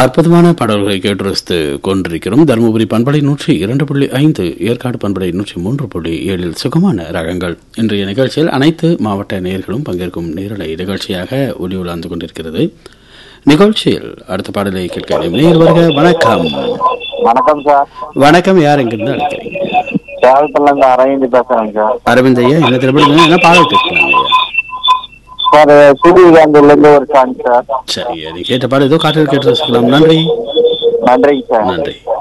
அற்புதமான பாடல்களை கேட்டு ரசித்து கொண்டிருக்கிறோம் தருமபுரி பண்பலை நூற்றி இரண்டு புள்ளி ஐந்து ஏற்காடு பண்பலை நூற்றி மூன்று புள்ளி ஏழில் சுகமான ரகங்கள் இன்றைய நிகழ்ச்சியில் அனைத்து மாவட்ட நேயர்களும் பங்கேற்கும் நேரலை நிகழ்ச்சியாக ஒளி உலாந்து கொண்டிருக்கிறது நிகழ்ச்சியில் அடுத்த பாடலை கேட்க நேர் வருக வணக்கம் வணக்கம் சார் வணக்கம் யார் எங்கிருந்து அழைக்கிறீங்க சேலத்துல இருந்து அரவிந்த் பேசுறேங்க சார் அரவிந்த் ஐயா என்ன திரைப்படம் என்ன பாடல் கேட்கலாங்க ஐயா சார் சூரியகாந்தில இருந்து ஒரு சாங் சார் சரி நீ கேட்ட பாடல் ஏதோ காற்றில் கேட்டு ரசிக்கலாம் நன்றி நன்றிங்க சார் நன்றி